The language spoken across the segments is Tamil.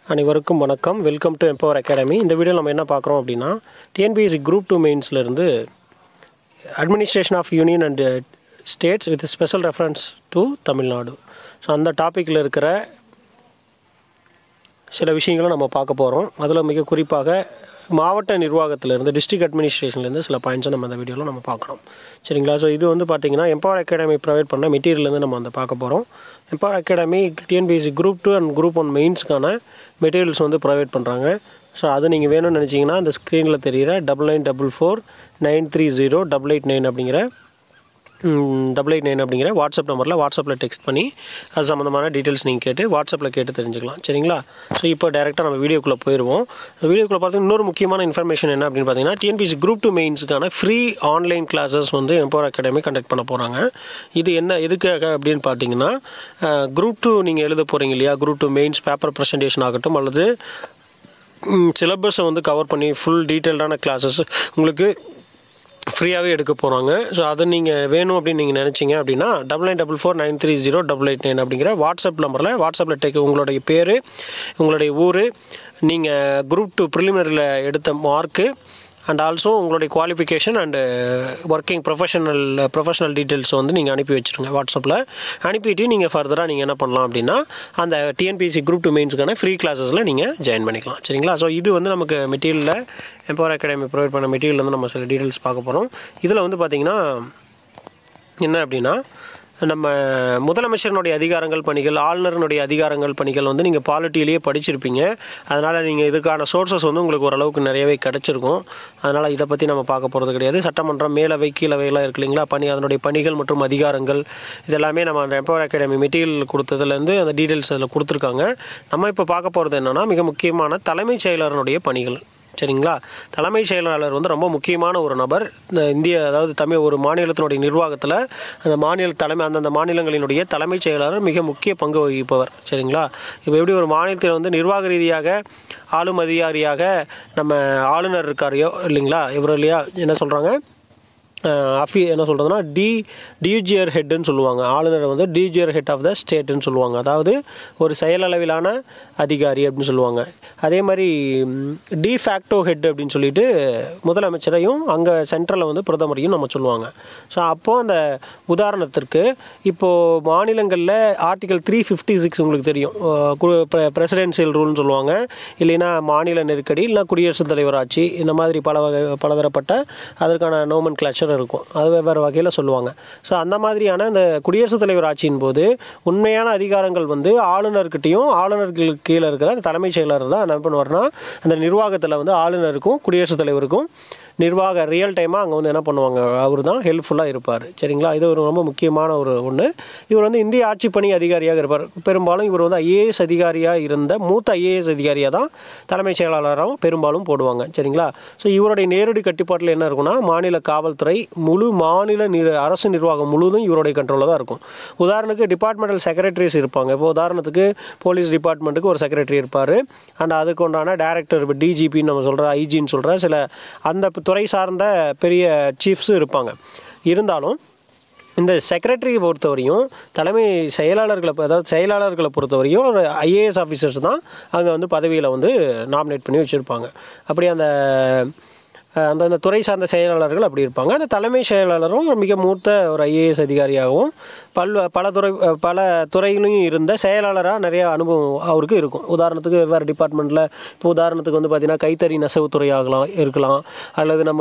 அனைவருக்கும் வணக்கம் வெல்கம் டு எம்பவர் அகாடமி இந்த வீடியோவில் நம்ம என்ன பார்க்குறோம் அப்படின்னா டிஎன்பிஎஸ்சி குரூப் டூ மெயின்ஸ்லேருந்து administration of union and states with special reference to Tamil Nadu so அந்த டாப்பிக்கில் இருக்கிற சில விஷயங்களை நம்ம பார்க்க போகிறோம் அதில் மிக குறிப்பாக மாவட்ட நிர்வாகத்திலேருந்து டிஸ்ட்ரிக்ட் அட்மினிஸ்ட்ரேஷன்லேருந்து சில பாயிண்ட்ஸை நம்ம அந்த வீடியோவில் நம்ம பார்க்குறோம் சரிங்களா ஸோ இது வந்து பார்த்திங்கன்னா எம்பவர் அகாடமி ப்ரொவைட் பண்ண மெட்டீரியல்லேருந்து நம்ம அந்த பார்க்க போகிறோம் empower academy TNPSC group two and group one மெயின்ஸ்க்கான மெட்டீரியல்ஸ் வந்து ப்ரொவைட் பண்ணுறாங்க ஸோ அது நீங்கள் வேணும்னு நினச்சிங்கன்னா அந்த ஸ்க்ரீனில் தெரிகிற double nine double four nine three zero double eight nine அப்படிங்கிற டபுள் எயிட் நைன் அப்படிங்கிற வாட்ஸ்அப் நம்பரில் வாட்ஸ்அப்பில் டெக்ஸ்ட் பண்ணி அது சம்மந்தமான டீட்டெயில்ஸ் நீங்கள் கேட்டு வாட்ஸ்அப்பில் கேட்டு தெரிஞ்சுக்கலாம் சரிங்களா ஸோ இப்போ டேரெக்டாக நம்ம வீடியோக்குள்ளே போயிடுவோம் வீடியோக்குள்ளே பார்த்தீங்கன்னா இன்னொரு முக்கியமான இன்ஃபர்மேஷன் என்ன அப்படின்னு பார்த்தீங்கன்னா டிஎன்பிசி குரூப் டூ மெயின்ஸுக்கான ஃப்ரீ ஆன்லைன் கிளாஸஸ் வந்து எம்பவர் அகாடமி கண்டக்ட் பண்ண போகிறாங்க இது என்ன எதுக்காக அப்படின்னு பார்த்தீங்கன்னா குரூப் டூ நீங்கள் எழுத போகிறீங்க இல்லையா group two mains paper presentation ஆகட்டும் அல்லது சிலபஸை வந்து கவர் பண்ணி ஃபுல் டீட்டெயில்டான கிளாஸஸ் உங்களுக்கு ஃப்ரீயாகவே எடுக்க போகிறாங்க ஸோ அதை நீங்கள் வேணும் அப்படின்னு நீங்கள் நினச்சிங்க அப்படின்னா double nine double four nine three zero double eight nine அப்படிங்கிற வாட்ஸ்அப் நம்பரில் வாட்ஸ்அப்பில் டேக் உங்களுடைய பேர் உங்களுடைய ஊர் நீங்கள் குரூப் டூ ப்ரிலிமினரியில் எடுத்த மார்க்கு அண்ட் ஆல்சோ உங்களுடைய qualification and working professional professional details வந்து நீங்கள் அனுப்பி வச்சுருங்க வாட்ஸ்அப்பில் அனுப்பிட்டு நீங்கள் ஃபர்தராக நீங்கள் என்ன பண்ணலாம் அப்படின்னா அந்த டிஎன்பிஎஸ்சி குரூப் டூ மெயின்ஸுக்கான ஃப்ரீ கிளாஸஸில் நீங்கள் ஜாயின் பண்ணிக்கலாம் சரிங்களா ஸோ இது வந்து நமக்கு மெட்டீரியலில் எம்பவர் அகாடமி ப்ரொவைட் பண்ண மெட்டீரியல் வந்து நம்ம சில டீட்டெயில்ஸ் பார்க்க போகிறோம் இதில் வந்து பார்த்திங்கன்னா என்ன அப்படின்னா நம்ம முதலமைச்சரனுடைய அதிகாரங்கள் பணிகள் ஆளுநரனுடைய அதிகாரங்கள் பணிகள் வந்து நீங்கள் பாலிட்டியிலேயே படிச்சிருப்பீங்க அதனால் நீங்கள் இதுக்கான சோர்சஸ் வந்து உங்களுக்கு ஓரளவுக்கு நிறையவே கிடச்சிருக்கும் அதனால் இதை பற்றி நம்ம பார்க்க போகிறது கிடையாது சட்டமன்றம் மேலவை கீழவையெல்லாம் இருக்கு இல்லைங்களா பணி அதனுடைய பணிகள் மற்றும் அதிகாரங்கள் இதெல்லாமே நம்ம அந்த எம்பவர் அகாடமி மெட்டீரியல் கொடுத்ததுலேருந்து அந்த டீட்டெயில்ஸ் அதில் கொடுத்துருக்காங்க நம்ம இப்போ பார்க்க போகிறது என்னென்னா மிக முக்கியமான தலைமைச் செயலரனுடைய பணிகள் சரிங்களா தலைமைச் செயலாளர் வந்து ரொம்ப முக்கியமான ஒரு நபர் இந்த இந்திய அதாவது தமிழ் ஒரு மாநிலத்தினுடைய நிர்வாகத்தில் அந்த மாநில தலைமை அந்தந்த மாநிலங்களினுடைய தலைமைச் செயலாளர் மிக முக்கிய பங்கு வகிப்பவர் சரிங்களா இப்போ எப்படி ஒரு மாநிலத்தில் வந்து நிர்வாக ரீதியாக ஆளும் அதிகாரியாக நம்ம ஆளுநர் இருக்காரையோ இல்லைங்களா இவர் இல்லையா என்ன சொல்கிறாங்க அஃபி என்ன சொல்கிறதுனா டி டியூஜியர் ஹெட்டுன்னு சொல்லுவாங்க ஆளுநர் வந்து டியூஜியர் ஹெட் ஆஃப் த ஸ்டேட்டுன்னு சொல்லுவாங்க அதாவது ஒரு செயலளவிலான அதிகாரி அப்படின்னு சொல்லுவாங்க அதே மாதிரி டி ஃபேக்டோ ஹெட் அப்படின்னு சொல்லிட்டு முதலமைச்சரையும் அங்கே சென்ட்ரலில் வந்து பிரதமரையும் நம்ம சொல்லுவாங்க ஸோ அப்போது அந்த உதாரணத்திற்கு இப்போது மாநிலங்களில் ஆர்டிகல் த்ரீ ஃபிஃப்டி சிக்ஸ் உங்களுக்கு தெரியும் பிரசிடென்சியல் ரூல்னு சொல்லுவாங்க இல்லைன்னா மாநில நெருக்கடி இல்லை குடியரசுத் தலைவர் ஆட்சி இந்த மாதிரி பல வகை பலதரப்பட்ட அதற்கான நோமன் கிளாச்சர் இருக்கும் அது வெவ்வேறு வகையில் சொல்லுவாங்க ஸோ அந்த மாதிரியான இந்த குடியரசுத் தலைவர் ஆட்சியின் போது உண்மையான அதிகாரங்கள் வந்து ஆளுநர்கிட்டையும் ஆளுநர்களுக்கு கீழே இருக்கிற தலைமைச் செயலர் தான் என்ன பண்ணுவார்னா அந்த நிர்வாகத்தில் வந்து ஆளுநருக்கும் குடியரசுத் தலைவருக்கும் நிர்வாக ரியல் டைமாக அங்கே வந்து என்ன பண்ணுவாங்க அவர் தான் ஹெல்ப்ஃபுல்லாக இருப்பார் சரிங்களா இது ஒரு ரொம்ப முக்கியமான ஒரு ஒன்று இவர் வந்து இந்திய ஆட்சி பணி அதிகாரியாக இருப்பார் பெரும்பாலும் இவர் வந்து ஐஏஎஸ் அதிகாரியாக இருந்த மூத்த ஐஏஎஸ் அதிகாரியாக தான் தலைமைச் செயலாளராகவும் பெரும்பாலும் போடுவாங்க சரிங்களா ஸோ இவருடைய நேரடி கட்டுப்பாட்டில் என்ன இருக்குன்னா மாநில காவல்துறை முழு மாநில நிர் அரசு நிர்வாகம் முழுவதும் இவருடைய கண்ட்ரோலில் தான் இருக்கும் உதாரணத்துக்கு டிபார்ட்மெண்டல் செக்ரட்டரிஸ் இருப்பாங்க இப்போ உதாரணத்துக்கு போலீஸ் டிபார்ட்மெண்ட்டுக்கு ஒரு செக்ரட்டரி இருப்பார் அண்ட் அதுக்கு உண்டான டேரக்டர் இப்போ டிஜிபின்னு நம்ம சொல்கிற ஐஜின்னு சொல்கிற சில அந்த துறை சார்ந்த பெரிய சீஃப்ஸும் இருப்பாங்க இருந்தாலும் இந்த செக்ரட்டரியை பொறுத்தவரையும் தலைமை செயலாளர்களை அதாவது செயலாளர்களை பொறுத்தவரையும் ஒரு ஐஏஎஸ் ஆஃபீஸர்ஸ் தான் அங்கே வந்து பதவியில் வந்து நாமினேட் பண்ணி வச்சுருப்பாங்க அப்படி அந்த அந்தந்த துறை சார்ந்த செயலாளர்கள் அப்படி இருப்பாங்க அந்த தலைமை செயலாளரும் மிக மூத்த ஒரு ஐஏஎஸ் அதிகாரியாகவும் பல் பல துறை பல துறையிலையும் இருந்த செயலாளராக நிறைய அனுபவம் அவருக்கு இருக்கும் உதாரணத்துக்கு வெவ்வேறு டிபார்ட்மெண்ட்டில் இப்போ உதாரணத்துக்கு வந்து பார்த்திங்கன்னா கைத்தறி நெசவுத்துறை ஆகலாம் இருக்கலாம் அல்லது நம்ம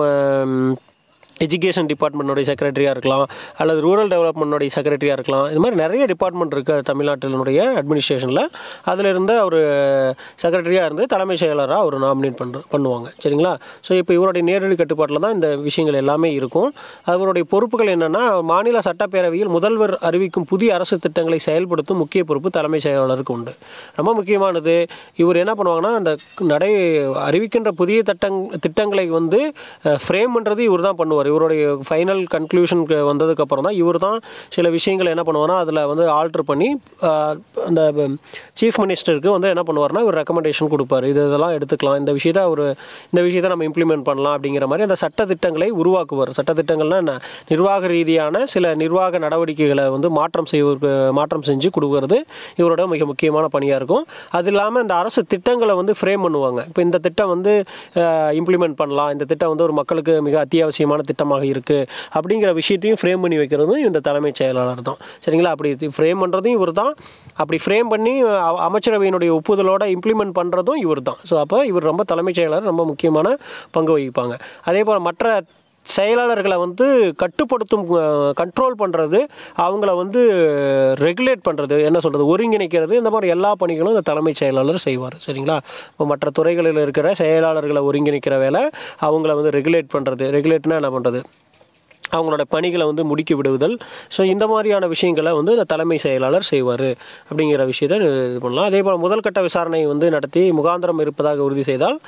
எஜுகேஷன் டிபார்ட்மெண்ட்டோடைய செக்ரட்டரியாக இருக்கலாம் அல்லது ரூரல் டெவலப்மெண்ட்டோடைய செக்ரட்டரியாக இருக்கலாம் இது மாதிரி நிறைய டிபார்ட்மெண்ட் இருக்குது தமிழ்நாட்டினுடைய அட்மினிஸ்ட்ரேஷனில் அதில் இருந்து அவர் செக்ரட்டரியாக இருந்து தலைமை செயலராக அவர் நாமினேட் பண்ணுற பண்ணுவாங்க சரிங்களா ஸோ இப்போ இவருடைய நேரடி கட்டுப்பாட்டில் தான் இந்த விஷயங்கள் எல்லாமே இருக்கும் அவருடைய பொறுப்புகள் என்னென்னா மாநில சட்டப்பேரவையில் முதல்வர் அறிவிக்கும் புதிய அரசு திட்டங்களை செயல்படுத்தும் முக்கிய பொறுப்பு தலைமை செயலாளருக்கு உண்டு ரொம்ப முக்கியமானது இவர் என்ன பண்ணுவாங்கன்னா அந்த நடை அறிவிக்கின்ற புதிய திட்டங் திட்டங்களை வந்து ஃப்ரேம் பண்ணுறது இவர் தான் பண்ணுவார் இவருடைய ஃபைனல் கன்க்ளூஷனுக்கு வந்ததுக்கப்புறம் தான் இவர் தான் சில விஷயங்களை என்ன பண்ணுவார்னா அதில் வந்து ஆல்ட்ரு பண்ணி அந்த சீஃப் மினிஸ்டருக்கு வந்து என்ன பண்ணுவார்னா ஒரு ரெக்கமெண்டேஷன் கொடுப்பாரு இது இதெல்லாம் எடுத்துக்கலாம் இந்த விஷயத்தை ஒரு இந்த விஷயத்தை நம்ம இம்ப்ளிமெண்ட் பண்ணலாம் அப்படிங்கிற மாதிரி அந்த சட்ட திட்டங்களை உருவாக்குவார் சட்ட திட்டங்கள்னா என்ன நிர்வாக ரீதியான சில நிர்வாக நடவடிக்கைகளை வந்து மாற்றம் செய்வதற்கு மாற்றம் செஞ்சு கொடுக்கறது இவரோட மிக முக்கியமான பணியாக இருக்கும் அது இல்லாமல் இந்த அரசு திட்டங்களை வந்து ஃப்ரேம் பண்ணுவாங்க இப்போ இந்த திட்டம் வந்து இம்ப்ளிமெண்ட் பண்ணலாம் இந்த திட்டம் வந்து ஒரு மக்களுக்கு மிக அத்தியாவசியமான திட்டமாக இருக்குது அப்படிங்கிற விஷயத்தையும் ஃப்ரேம் பண்ணி வைக்கிறதும் இந்த தலைமைச் செயலாளர் தான் சரிங்களா அப்படி ஃப்ரேம் பண்ணுறதும் இவர் தான் அப்படி ஃப்ரேம் பண்ணி அ- அமைச்சரவையினுடைய ஒப்புதலோட இம்ப்ளிமெண்ட் பண்ணுறதும் இவர் தான் ஸோ அப்போ இவர் ரொம்ப தலைமைச் செயலாளர் ரொம்ப முக்கியமான பங்கு வகிப்பாங்க அதே போல் மற்ற செயலாளர்களை வந்து கட்டுப்படுத்தும் கண்ட்ரோல் பண்ணுறது அவங்கள வந்து ரெகுலேட் பண்ணுறது என்ன சொல்கிறது ஒருங்கிணைக்கிறது இந்த மாதிரி எல்லா பணிகளும் இந்த தலைமைச் செயலாளர் செய்வார் சரிங்களா இப்போ மற்ற துறைகளில் இருக்கிற செயலாளர்களை ஒருங்கிணைக்கிற வேலை அவங்கள வந்து ரெகுலேட் பண்ணுறது ரெகுலேட்னா என்ன பண்ணுறது அவங்களோட பணிகளை வந்து முடுக்கி விடுதல் ஸோ இந்த மாதிரியான விஷயங்களை வந்து இந்த தலைமை செயலாளர் செய்வார் அப்படிங்கிற விஷயத்தை இது பண்ணலாம் அதே போல் முதல்கட்ட விசாரணை வந்து நடத்தி முகாந்திரம் இருப்பதாக உறுதி செய்தால்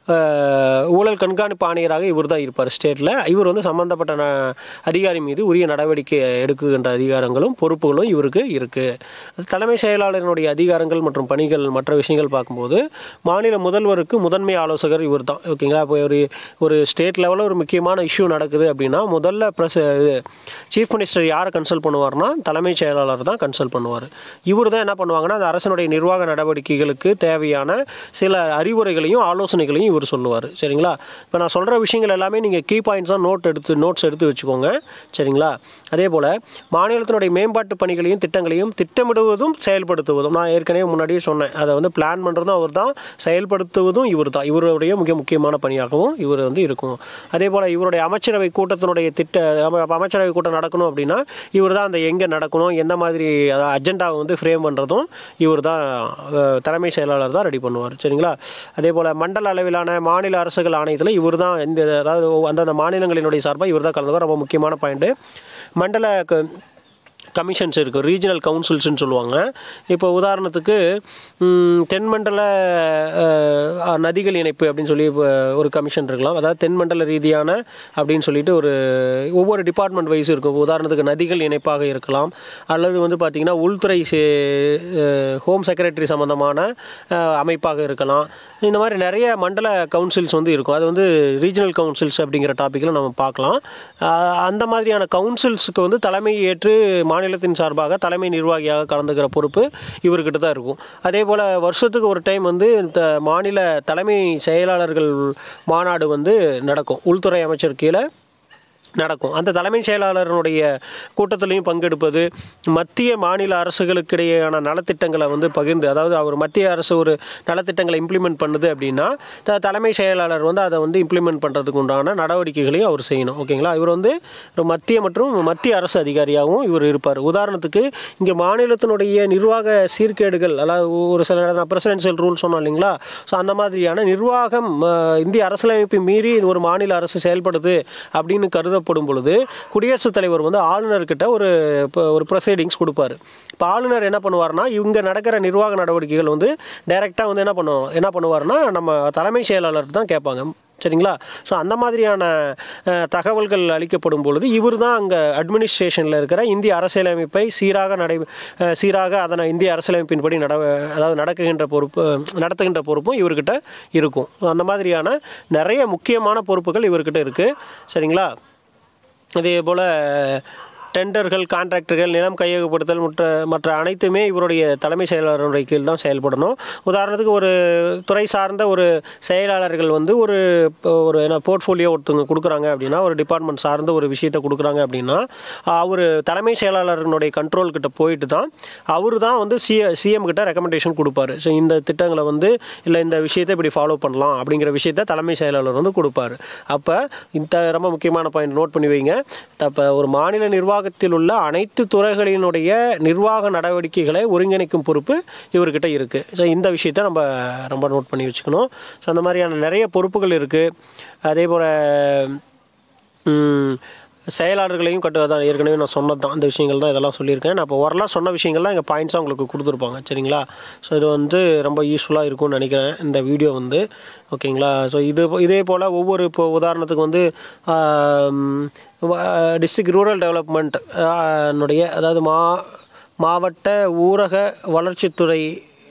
அஹ், ஊழல் கண்காணிப்பு ஆணையராக இவர் தான் இருப்பார் ஸ்டேட்டில் இவர் வந்து சம்மந்தப்பட்ட ந அதிகாரி மீது உரிய நடவடிக்கை எடுக்குகின்ற அதிகாரங்களும் பொறுப்புகளும் இவருக்கு இருக்குது தலைமை செயலாளரினுடைய அதிகாரங்கள் மற்றும் பணிகள் மற்ற விஷயங்கள் பார்க்கும்போது மாநில முதல்வருக்கு முதன்மை ஆலோசகர் இவர் தான் ஓகேங்களா இப்போ ஒரு ஒரு ஸ்டேட் லெவலில் ஒரு முக்கியமான இஷ்யூ நடக்குது அப்படின்னா முதல்ல ப்ரெஸ் இது சீஃப் மினிஸ்டர் யாரை கன்சல்ட் பண்ணுவார்னா தலைமைச் செயலாளர் தான் கன்சல்ட் பண்ணுவார் இவர் தான் என்ன பண்ணுவாங்கன்னா அந்த அரசனுடைய நிர்வாக நடவடிக்கைகளுக்கு தேவையான சில அறிவுரைகளையும் ஆலோசனைகளையும் இவர் சொல்லுவார் சரிங்களா இப்போ நான் சொல்கிற விஷயங்கள் எல்லாமே நீங்கள் கீ பாயிண்ட்ஸாக நோட் எடுத்து நோட்ஸ் எடுத்து வச்சுக்கோங்க சரிங்களா அதே போல் மாநிலத்தினுடைய மேம்பாட்டு பணிகளையும் திட்டங்களையும் திட்டமிடுவதும் செயல்படுத்துவதும் நான் ஏற்கனவே முன்னாடியே சொன்னேன் அதை வந்து பிளான் பண்ணுறதும் அவர் தான் செயல்படுத்துவதும் இவர் தான் இவருடைய மிக முக்கியமான பணியாகவும் இவர் வந்து இருக்கும் அதே போல் இவருடைய அமைச்சரவை கூட்டத்தினுடைய திட்ட அம- அமைச்சரவை கூட்டம் நடக்கணும் அப்படின்னா இவர் தான் அந்த எங்கே நடக்கணும் எந்த மாதிரி அஜெண்டாவை வந்து ஃப்ரேம் பண்ணுறதும் இவர் தான் அஹ், தலைமை செயலாளர் தான் ரெடி பண்ணுவார் சரிங்களா அதே போல் மண்டல அளவிலான மாநில அரசுகள் ஆணையத்தில் இவர் தான் இந்த அதாவது அந்தந்த மாநிலங்களினுடைய சார்பாக இவர் தான் கலந்துக்குவார் ரொம்ப முக்கியமான பாயிண்ட்டு மண்டல க- கமிஷன்ஸ் இருக்குது ரீஜனல் கவுன்சில்ஸ்னு சொல்லுவாங்க இப்போ உதாரணத்துக்கு ம், தென்மண்டல அஹ், நதிகள் இணைப்பு அப்படின்னு சொல்லி இப்போ ஒரு கமிஷன் இருக்கலாம் அதாவது தென்மண்டல ரீதியான அப்படின்னு சொல்லிட்டு ஒரு ஒவ்வொரு டிபார்ட்மெண்ட் வைஸ் இருக்கும் உதாரணத்துக்கு நதிகள் இணைப்பாக இருக்கலாம் அல்லது வந்து பார்த்திங்கன்னா உள்துறை ஹோம் செக்ரட்டரி சம்மந்தமான அஹ், அமைப்பாக இருக்கலாம் இந்த மாதிரி நிறைய மண்டல கவுன்சில்ஸ் வந்து இருக்கும் அது வந்து ரீஜனல் கவுன்சில்ஸ் அப்படிங்கிற டாப்பிக்கில் நம்ம பார்க்கலாம் ஆஹ் அந்த மாதிரியான கவுன்சில்ஸுக்கு வந்து தலைமை ஏற்று மாநிலத்தின் சார்பாக தலைமை நிர்வாகியாக கலந்துக்கிற பொறுப்பு இவர்கிட்ட தான் இருக்கும் அதே போல் வருஷத்துக்கு ஒரு டைம் வந்து இந்த மாநில தலைமை செயலாளர்கள் மாநாடு வந்து நடக்கும் உள்துறை அமைச்சர் கீழே நடக்கும் அந்த தலைமைச் செயலாளருடைய கூட்டத்திலையும் பங்கெடுப்பது மத்திய மாநில அரசுகளுக்கிடையேயான நலத்திட்டங்களை வந்து பகிர்ந்து அதாவது அவர் மத்திய அரசு ஒரு நலத்திட்டங்களை இம்ப்ளிமெண்ட் பண்ணுது அப்படின்னா த தலைமை செயலாளர் வந்து அதை வந்து இம்ப்ளிமெண்ட் பண்ணுறதுக்கு உண்டான நடவடிக்கைகளையும் அவர் செய்யணும் ஓகேங்களா இவர் வந்து ஒரு மத்திய மற்றும் மத்திய அரசு அதிகாரியாகவும் இவர் இருப்பார் உதாரணத்துக்கு இங்கே மாநிலத்தினுடைய நிர்வாக சீர்கேடுகள் அதாவது ஒரு சில பிரசிடென்சியல் ரூல் சொன்னோம் இல்லைங்களா ஸோ அந்த மாதிரியான நிர்வாகம் அஹ், இந்திய அரசியலமைப்பை மீறி ஒரு மாநில அரசு செயல்படுது அப்படின்னு கருதப்படும் பொழுது குடியரசுத் தலைவர் வந்து ஆளுநர்கிட்ட ஒரு இப்போ ஒரு ப்ரொசீடிங்ஸ் கொடுப்பாரு இப்போ ஆளுநர் என்ன பண்ணுவார்னா இவங்க நடக்கிற நிர்வாக நடவடிக்கைகள் வந்து டைரெக்டாக வந்து என்ன பண்ணுவோம் என்ன பண்ணுவார்னா நம்ம தலைமை செயலாளர் தான் கேட்பாங்க சரிங்களா ஸோ அந்த மாதிரியான அஹ், தகவல்கள் அளிக்கப்படும் பொழுது இவர் தான் அங்கே அட்மினிஸ்ட்ரேஷனில் இருக்கிற இந்திய அரசியலமைப்பை சீராக நடை அஹ், சீராக அதனை இந்திய அரசியலமைப்பின்படி நட அதாவது நடக்குகின்ற பொறுப்பு நடத்துகின்ற பொறுப்பும் இவர்கிட்ட இருக்கும் ஸோ அந்த மாதிரியான நிறைய முக்கியமான பொறுப்புகள் இவர்கிட்ட இருக்குது சரிங்களா அதே போல் டெண்டர்கள் கான்ட்ராக்டர்கள் நிலம் கையகப்படுத்தல் மற்ற மற்ற அனைத்துமே இவருடைய தலைமை செயலாளருடைய கீழ் தான் செயல்படணும் உதாரணத்துக்கு ஒரு துறை சார்ந்த ஒரு செயலாளர்கள் வந்து ஒரு ஒரு என்ன போர்ட்ஃபோலியோ ஒருத்தவங்க கொடுக்குறாங்க அப்படின்னா ஒரு டிபார்ட்மெண்ட் சார்ந்த ஒரு விஷயத்தை கொடுக்குறாங்க அப்படின்னா அவர் தலைமை செயலாளர்களுடைய கண்ட்ரோல் கிட்ட போயிட்டு தான் அவர் தான் வந்து சி சிஎம் கிட்ட ரெக்கமெண்டேஷன் கொடுப்பாரு ஸோ இந்த திட்டங்களை வந்து இல்லை இந்த விஷயத்தை இப்படி ஃபாலோ பண்ணலாம் அப்படிங்கிற விஷயத்த தலைமை செயலாளர் வந்து கொடுப்பாரு அப்போ இந்த ரொம்ப முக்கியமான பாயிண்ட் நோட் பண்ணி வைங்க அப்போ ஒரு மாநில நிர்வாகத்தில் உள்ள அனைத்து துறைகளினுடைய நிர்வாக நடவடிக்கைகளை ஒருங்கிணைக்கும் பொறுப்பு இவர்கிட்ட இருக்குது ஸோ இந்த விஷயத்த நம்ம ரொம்ப நோட் பண்ணி வச்சுக்கணும் ஸோ அந்த மாதிரியான நிறைய பொறுப்புகள் இருக்குது அதே போல் ம், செயலாளர்களையும் கட்டு அதான் ஏற்கனவே நான் சொன்னது தான் அந்த விஷயங்கள் தான் இதெல்லாம் சொல்லியிருக்கேன் நான் இப்போ ஓரலாக சொன்ன விஷயங்கள்லாம் எங்கள் பாயிண்ட்ஸாக உங்களுக்கு கொடுத்துருப்பாங்க சரிங்களா ஸோ இது வந்து ரொம்ப யூஸ்ஃபுல்லாக இருக்கும்னு நினைக்கிறேன் இந்த வீடியோ வந்து ஓகேங்களா ஸோ இது இதே போல் ஒவ்வொரு இப்போ உதாரணத்துக்கு வந்து டிஸ்ட்ரிக்ட் ரூரல் டெவலப்மெண்ட் னுடைய அதாவது மா மாவட்ட ஊரக வளர்ச்சித்துறை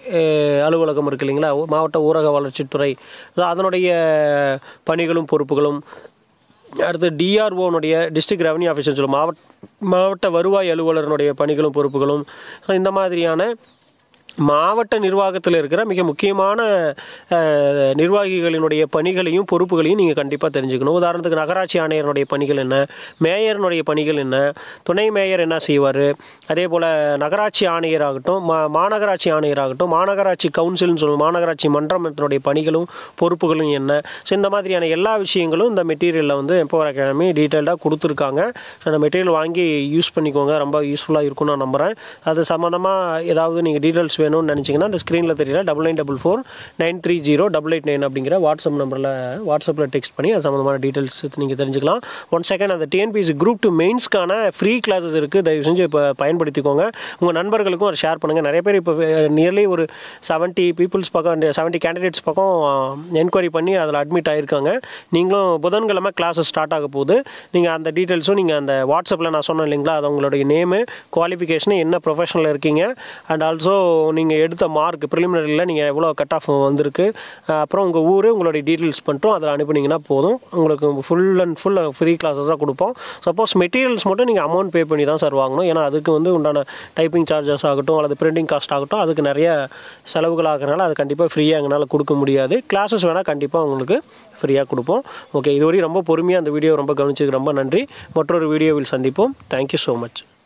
அஹ், அலுவலகம் இருக்கு இல்லைங்களா மாவட்ட ஊரக வளர்ச்சித்துறை so அதனுடைய பணிகளும் பொறுப்புகளும் அடுத்து டிஆர்ஓனுடைய டிஸ்ட்ரிக்ட் ரெவன்யூ ஆஃபீஸர் சொல்லுவோம் மாவட்ட மாவட்ட வருவாய் அலுவலருடைய பணிகளும் பொறுப்புகளும் ஸோ இந்த மாதிரியான மாவட்ட நிர்வாகத்தில் இருக்கிற மிக முக்கியமான அஹ், நிர்வாகிகளினுடைய பணிகளையும் பொறுப்புகளையும் நீங்கள் கண்டிப்பாக தெரிஞ்சுக்கணும் உதாரணத்துக்கு நகராட்சி ஆணையருடைய பணிகள் என்ன மேயர்னுடைய பணிகள் என்ன துணை மேயர் என்ன செய்வார் அதே போல் நகராட்சி ஆணையராகட்டும் மா மாநகராட்சி ஆணையராகட்டும் மாநகராட்சி கவுன்சில்னு சொல்லுவோம் மாநகராட்சி மன்றத்தினுடைய பணிகளும் பொறுப்புகளும் என்ன ஸோ இந்த மாதிரியான எல்லா விஷயங்களும் இந்த மெட்டீரியலில் வந்து எம்பவர் அகாடமி டீட்டெயில்டாக கொடுத்துருக்காங்க ஸோ அந்த மெட்டீரியல் வாங்கி யூஸ் பண்ணிக்கோங்க ரொம்ப யூஸ்ஃபுல்லாக இருக்கும்னு நான் நம்புகிறேன் அது சம்மந்தமாக ஏதாவது நீங்கள் டீட்டெயில்ஸ் வேணும்னு நினச்சிங்கன்னா அந்த ஸ்க்ரீனில் தெரியல double nine double four nine three zero double eight nine அப்படிங்கிற வாட்ஸ்அப் நம்பரில் வாட்ஸ்அப்பில் டெக்ஸ்ட் பண்ணி அது சம்மந்தமான டீட்டெயில்ஸ் நீங்கள் தெரிஞ்சுக்கலாம் ஒன் செகண்ட் அந்த டிஎன்பிஎஸ்சி குரூப் டூ மெயின்ஸ்க்கான ஃப்ரீ கிளாஸஸ் இருக்குது தயவு செஞ்சு இப்போ பயன்படுத்திக்கோங்க உங்கள் நண்பர்களுக்கும் அதை ஷேர் பண்ணுங்கள் நிறைய பேர் இப்போ நியர்லி ஒரு செவன்ட்டி பீப்புள்ஸ் பக்கம் செவன்ட்டி கேண்டிடேட்ஸ் பக்கம் என்கொயரி பண்ணி அதில் அட்மிட் ஆகிருக்காங்க நீங்களும் புதன்கிழமை கிளாஸஸ் ஸ்டார்ட் ஆக போகுது நீங்கள் அந்த டீட்டெயில்ஸும் நீங்கள் அந்த வாட்ஸ்அப்பில் நான் சொன்னேன் இல்லைங்களா அது உங்களுடைய நேமு குவாலிஃபிகேஷன் என்ன ப்ரொஃபஷனில் இருக்கீங்க அண்ட் ஆல்சோ நீங்கள் எடுத்த மார்க் ப்ரிலிமினரியில் நீங்கள் எவ்வளோ கட் ஆஃப் வந்திருக்கு அஹ் அப்புறம் உங்கள் ஊர் உங்களுடைய டீட்டெயில்ஸ் பண்ணிட்டும் அதில் அனுப்புனீங்கன்னா போதும் உங்களுக்கு full and full free classes தான் கொடுப்போம் சப்போஸ் மெட்டீரியல்ஸ் மட்டும் நீங்கள் அமௌண்ட் பே பண்ணி தான் சார் வாங்கணும் ஏன்னா அதுக்கு வந்து உண்டான டைப்பிங் சார்ஜஸ் ஆகட்டும் அல்லது பிரிண்டிங் காஸ்ட் ஆகட்டும் அதுக்கு நிறைய செலவுகள் ஆகிறனால அது கண்டிப்பாக ஃப்ரீயாக எங்களால் கொடுக்க முடியாது கிளாஸஸ் வேணால் கண்டிப்பாக உங்களுக்கு ஃப்ரீயாக கொடுப்போம் ஓகே இதுவரையும் ரொம்ப பொறுமையாக அந்த வீடியோ ரொம்ப கவனிச்சதுக்கு ரொம்ப நன்றி மற்றொரு வீடியோவில் சந்திப்போம் தேங்க்யூ ஸோ மச்